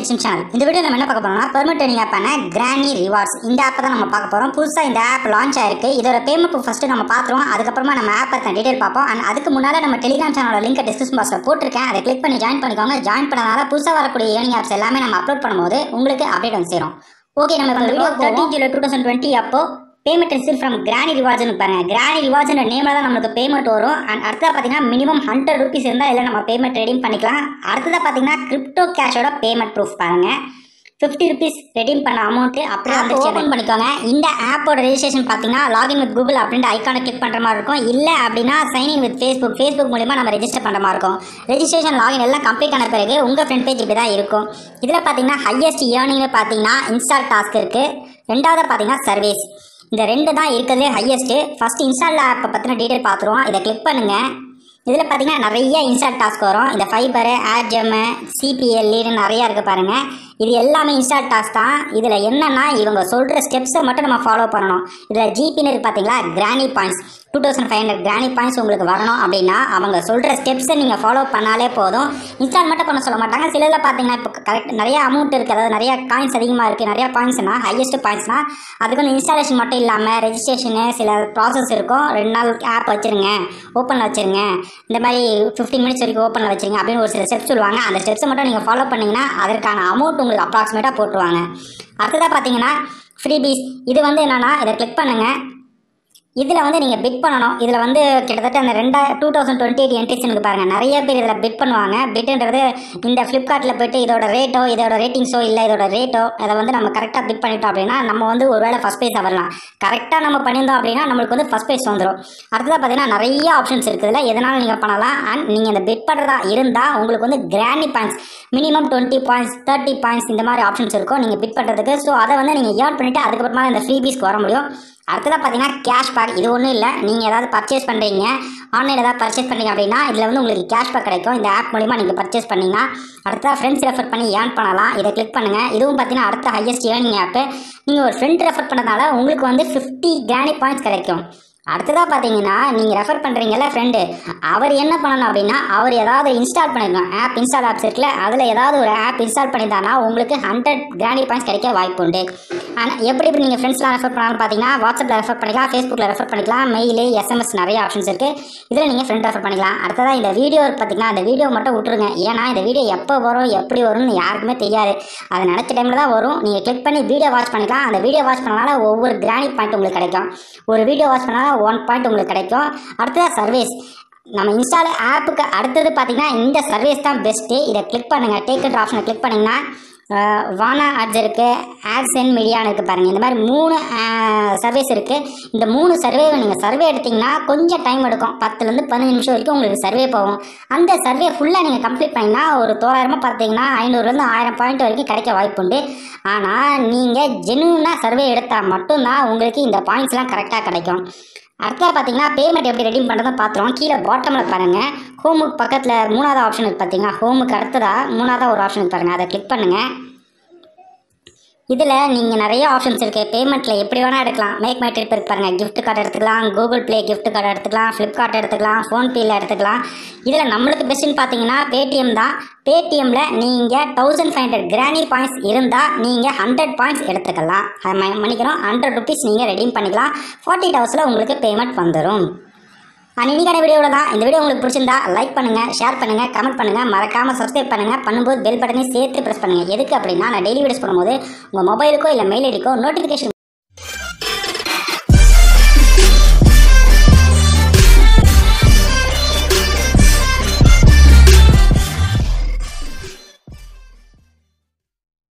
tension channel இந்த video நம்ம என்ன பார்க்க போறோம்னா பெர்மிட் ட்ரெயினிங் ஆப்பான கிரானி ரிவார்ட்ஸ் இந்த ஆப்பை தான் நம்ம பார்க்க போகிறோம் புதுசாக இந்த ஆப் லான்ச் ஆயிருக்கு இதோட பேமெண்ட் ஃபஸ்ட்டு நம்ம பார்த்துருவோம் அதுக்கப்புறமா நம்ம ஆப் பற்றின டீடைல் பார்ப்போம் அண்ட் அதுக்கு முன்னால் நம்ம டெலிகிராம் சேனலோட லிங்க் டிஸ்கிரிப்ஷன் பாக்ஸில் போட்டிருக்கேன் அதை கிளிக் பண்ணி ஜாயின் பண்ணிக்கோங்க ஜாயின் பண்ணனால புதுசாக வரக்கூடிய ஏர்னிங் ஆப்ஸ் எல்லாமே நம்ம அப்லோட் பண்ணும்போது உங்களுக்கு அப்டேட் வந்து சேரும் ஓகே நம்ம இப்போ video thirteen July two thousand twenty அப்போ பேமெண்ட் ரிசீவ் ஃப்ரம் கிரானி ரிவார்ட்ஸ்னு பாருங்க கிரானி ரிவார்ட்ஸ்ன்ற நேமில் தான் நம்மளுக்கு பேமெண்ட் வரும் அண்ட் அடுத்ததாக பார்த்தீங்கன்னா மினிமம் ஹண்ட்ரட் ருபீஸ் இருந்தால் இல்லை நம்ம பேமெண்ட் ரெடீம் பண்ணிக்கலாம் அடுத்ததாக பார்த்தீங்கன்னா கிரிப்டோ கேஷோட பேமெண்ட் ப்ரூஃப் பாருங்க ஃபிஃப்டி ருபீஸ் ரெடீம் பண்ண அமௌண்ட்டு அப்படியே வந்து ஓப்பன் பண்ணிக்கோங்க இந்த ஆப்போட ரெஜிஸ்ட்ரேஷன் பார்த்தீங்கன்னா லாகின் வித் கூகுள் அப்படின்ற ஐக்கானை கிளிக் பண்ணுற மாதிரி இருக்கும் இல்லை அப்படின்னா சைன்இன் வித் ஃபேஸ்புக் ஃபேஸ்புக் மூலிமா நம்ம ரெஜிஸ்டர் பண்ணுற மாதிரி இருக்கும் ரெஜிஸ்ட்ரேஷன் லாகின் எல்லாம் கம்ப்ளீட் ஆன பிறகு உங்கள் ஃப்ரண்ட் பேஜ் இப்படி தான் இருக்கும் இதில் பார்த்தீங்கன்னா ஹையஸ்ட் ஏர்னிங்னு பார்த்தீங்கன்னா இன்ஸ்டால் டாஸ்க் இருக்குது ரெண்டாவது பார்த்தீங்கன்னா சர்வீஸ் இந்த ரெண்டு தான் இருக்கிறதுலே ஹையஸ்ட்டு ஃபஸ்ட் இன்ஸ்டால் ஆப்பை பற்றின டீட்டெயில் பார்த்துருவோம் இதை கிளிக் பண்ணுங்கள் இதில் பார்த்தீங்கன்னா நிறைய இன்ஸ்டால் டாஸ்க் வரும் இந்த ஃபைபரு ஆட்ஜம்மு சிபிஎல்லின்னு நிறையா இருக்குது பாருங்கள் இது எல்லாமே இன்ஸ்டால் டாஸ்க் தான் இதில் என்னென்னா இவங்க சொல்கிற ஸ்டெப்ஸை மட்டும் நம்ம ஃபாலோ பண்ணணும் இதில் ஜிபின்னு இருக்குது பார்த்தீங்களா Granny points two thousand five hundred Granny points உங்களுக்கு வரணும் அப்படின்னா அவங்க சொல்கிற ஸ்டெப்ஸை நீங்கள் ஃபாலோ பண்ணாலே போதும் இன்ஸ்டால் மட்டும் பண்ண சொல்ல மாட்டாங்க சிலரில் பார்த்தீங்கன்னா இப்போ கரெக்ட் நிறைய அமௌண்ட் இருக்குது அதாவது நிறைய காயின்ஸ் அதிகமாக இருக்குது நிறைய பாயிண்ட்ஸ்னால் ஹையஸ்ட் பாயிண்ட்ஸ்னால் அதுக்கு வந்து இன்ஸ்டாலேஷன் மட்டும் இல்லாமல் ரெஜிஸ்ட்ரேஷனு சில ப்ராசஸ் இருக்கும் ரெண்டு நாள் ஆப் வச்சுருங்க ஓப்பனில் வச்சுருங்க இந்த மாதிரி ஃபிஃப்டீன் மினிட்ஸ் வரைக்கும் ஓப்பனில் வச்சுருங்க அப்படின்னு ஒரு சில ஸ்டெப்ஸ் சொல்லுவாங்க அந்த ஸ்டெப்ஸை மட்டும் நீங்கள் ஃபாலோ பண்ணிங்கன்னா அதற்கான அமௌண்ட் உங்களுக்கு அப்ராக்சிமேட்டாக போட்டுருவாங்க அடுத்ததாக பார்த்தீங்கன்னா ஃப்ரீபீஸ் இது வந்து என்னென்னா இதை கிளிக் பண்ணுங்கள் இதில் வந்து நீங்கள் பிட் பண்ணணும் இதில் வந்து கிட்டத்தட்ட அந்த ரெண்டா டூ தௌசண்ட் டுவெண்ட்டி எயிட் என்ட்ரிஸ்னு பாருங்கள் நிறைய பேர் இதில் பிட் பண்ணுவாங்க பிட்டுன்றது இந்த ஃப்ளிப்கார்ட்டில் போயிட்டு இதோட ரேட்டோ இதோட ரேட்டிங்ஸோ இல்லை இதோட ரேட்டோ அதை வந்து நம்ம கரெக்டாக பிட் பண்ணிட்டோம் அப்படின்னா நம்ம வந்து ஒரு வேளை ஃபஸ்ட் ப்ரைஸ் வரலாம் கரெக்டாக நம்ம பண்ணியிருந்தோம் அப்படின்னா நம்மளுக்கு வந்து ஃபஸ்ட் ப்ரைஸ் வந்துடும் அடுத்ததாக பார்த்தீங்கன்னா நிறைய ஆப்ஷன்ஸ் இருக்குது இதில் எதனாலும் நீங்கள் பண்ணலாம் அண்ட் நீங்கள் இந்த பிட் பண்ணுறதா இருந்தால் உங்களுக்கு வந்து Granny points minimum twenty points thirty points இந்த மாதிரி ஆப்ஷன்ஸ் இருக்கும் நீங்கள் பிட் பண்ணுறதுக்கு ஸோ அதை வந்து நீங்கள் ஏர்ன் பண்ணிவிட்டு அதுக்கப்புறமா இந்த ஃப்ரீபீஸ்க்கு வர முடியும் அடுத்ததாக பார்த்தீங்கன்னா கேஷ்பேக் இது ஒன்றும் இல்லை நீங்கள் ஏதாவது பர்ச்சேஸ் பண்ணுறீங்க ஆன்லைன் ஏதாவது பர்ச்சேஸ் பண்ணீங்க அப்படின்னா இதில் வந்து உங்களுக்கு கேஷ்பேக் கிடைக்கும் இந்த ஆப் மூலிமா நீங்கள் பர்ச்சேஸ் பண்ணிங்கன்னா அடுத்ததாக ஃப்ரெண்ட்ஸ் ரெஃபர் பண்ணி ஏர்ன் பண்ணலாம் இதை கிளிக் பண்ணுங்கள் இதுவும் பார்த்தீங்கன்னா அடுத்த ஹையஸ்ட் ஏர்னிங் ஆப்பு நீங்கள் ஒரு ஃப்ரெண்ட் ரெஃபர் பண்ணதால உங்களுக்கு வந்து ஃபிஃப்டி கிரானி பாயிண்ட்ஸ் கிடைக்கும் அடுத்ததாக பார்த்தீங்கன்னா நீங்கள் ரெஃபர் பண்ணுறீங்கல்ல ஃப்ரெண்டு அவர் என்ன பண்ணணும் அப்படின்னா அவர் ஏதாவது இன்ஸ்டால் பண்ணிருக்கணும் ஆப் இன்ஸ்டால் ஆப்ஸ் இருக்குல்ல அதில் ஏதாவது ஒரு ஆப் இன்ஸ்டால் பண்ணியிருந்தானா உங்களுக்கு ஹண்ட்ரட் கிராண்டி பாயிண்ட்ஸ் கிடைக்க வாய்ப்பு உண்டு ஆனால் எப்படி எப்படி நீங்கள் ஃப்ரெண்ட்ஸ்லாம் ரெஃபர் பண்ணாலும் பார்த்தீங்கன்னா வாட்ஸ்அப்பில் ரெஃபர் பண்ணிக்கலாம் ஃபேஸ்புக்கில் ரெஃபர் பண்ணிக்கலாம் மெயிலு எஸ்எம்எஸ் நிறைய ஆப்ஷன்ஸ் இருக்குது இதில் நீங்கள் ஃப்ரெண்ட் ரெஃபர் பண்ணிக்கலாம் அடுத்ததாக இந்த வீடியோ பார்த்தீங்கன்னா அந்த வீடியோ மட்டும் விட்டுருங்க ஏன்னா இந்த வீடியோ எப்போ வரும் எப்படி வரும்னு யாருக்குமே தெரியாது அது நினச்ச டைமில் தான் வரும் நீங்கள் கிளிக் பண்ணி வீடியோ வாட்ச் பண்ணிக்கலாம் அந்த வீடியோ வாட்ச் பண்ணனால ஒவ்வொரு கிராண்டி பாயிண்ட் உங்களுக்கு கிடைக்கும் ஒரு வீடியோ வாட்ச் பண்ணால் ஒன் பாயிண்ட் உங்களுக்கு கிடைக்கும் அடுத்ததாக சர்வீஸ் நம்ம இன்ஸ்டால் ஆப்புக்கு அடுத்தது பார்த்தீங்கன்னா இந்த சர்வீஸ் தான் பெஸ்ட்டு இதை கிளிக் பண்ணுங்கள் டேக்கட் ஆப்ஷனை கிளிக் பண்ணிங்கன்னா வானா ஆட்ஸ் இருக்குது ஆட்ஸ் அண்ட் மீடியான்னு இருக்குது பாருங்கள் இந்த மாதிரி மூணு சர்வீஸ் இருக்குது இந்த மூணு சர்வேவை நீங்கள் சர்வே எடுத்திங்கன்னா கொஞ்சம் டைம் எடுக்கும் பத்துலேருந்து பதினஞ்சு நிமிஷம் வரைக்கும் உங்களுக்கு சர்வே போகும் அந்த சர்வே ஃபுல்லாக நீங்கள் கம்ப்ளீட் பண்ணிங்கன்னா ஒரு தோராயிரமாக பார்த்தீங்கன்னா ஐநூறுலேருந்து ஆயிரம் பாயிண்ட் வரைக்கும் கிடைக்க வாய்ப்புண்டு ஆனால் நீங்கள் ஜெனுவனாக சர்வே எடுத்தால் மட்டும்தான் உங்களுக்கு இந்த பாயிண்ட்ஸ்லாம் கரெக்டாக கிடைக்கும் அடுத்தா பார்த்தீங்கன்னா பேமெண்ட் எப்படி ரெடி பண்ணுறதும் பார்த்துருவோம் கீழே பாட்டமில் பாருங்கள் ஹோமுக்கு பக்கத்தில் மூணாவது ஆப்ஷன் இருக்குது பார்த்தீங்கன்னா ஹோமுக்கு அடுத்ததாக மூணாவது ஒரு ஆப்ஷன் இருக்கு பாருங்கள் அதை கிளிக் பண்ணுங்கள் இதில் நீங்கள் நிறைய ஆப்ஷன்ஸ் இருக்குது பேமெண்ட்டில் எப்படி வேணால் எடுக்கலாம் மேக் மை ட்ரிப் இருக்கு பாருங்கள் gift கார்டு எடுத்துக்கலாம் கூகுள் ப்ளே gift கார்டு எடுத்துக்கலாம் ஃப்ளிப்கார்ட் எடுத்துக்கலாம் ஃபோன்பேயில் எடுத்துக்கலாம் இதில் நம்மளுக்கு பெஸ்ட்டுன்னு பார்த்தீங்கன்னா பேடிஎம் தான் பேடிஎம்மில் நீங்கள் thousand five hundred Granny points இருந்தால் நீங்கள் ஹண்ட்ரட் பாயிண்ட்ஸ் எடுத்துக்கலாம் அது ம- மன்னிக்கிறோம் ஹண்ட்ரட் ருபீஸ் நீங்கள் ரெடீம் பண்ணிக்கலாம் ஃபார்ட்டி ஹவர்ஸில் உங்களுக்கு பேமெண்ட் வந்துடும் அண்ட் இன்னைக்கான வீடியோவில் தான் இந்த வீடியோ உங்களுக்கு பிடிச்சிருந்தா லைக் பண்ணுங்கள் ஷேர் பண்ணுங்கள் கமெண்ட் பண்ணுங்கள் மறக்காமல் சப்ஸ்கிரைப் பண்ணுங்கள் பண்ணும்போது பெல் பட்டனையும் சேர்த்து ப்ரெஸ் பண்ணுங்கள் எதுக்கு அப்படின்னா நான் டெய்லி வீடியோஸ் பண்ணும்போது உங்கள் மொபைலுக்கோ இல்லை மெயில் ஐடிக்கோ நோட்டிஃபிகேஷன்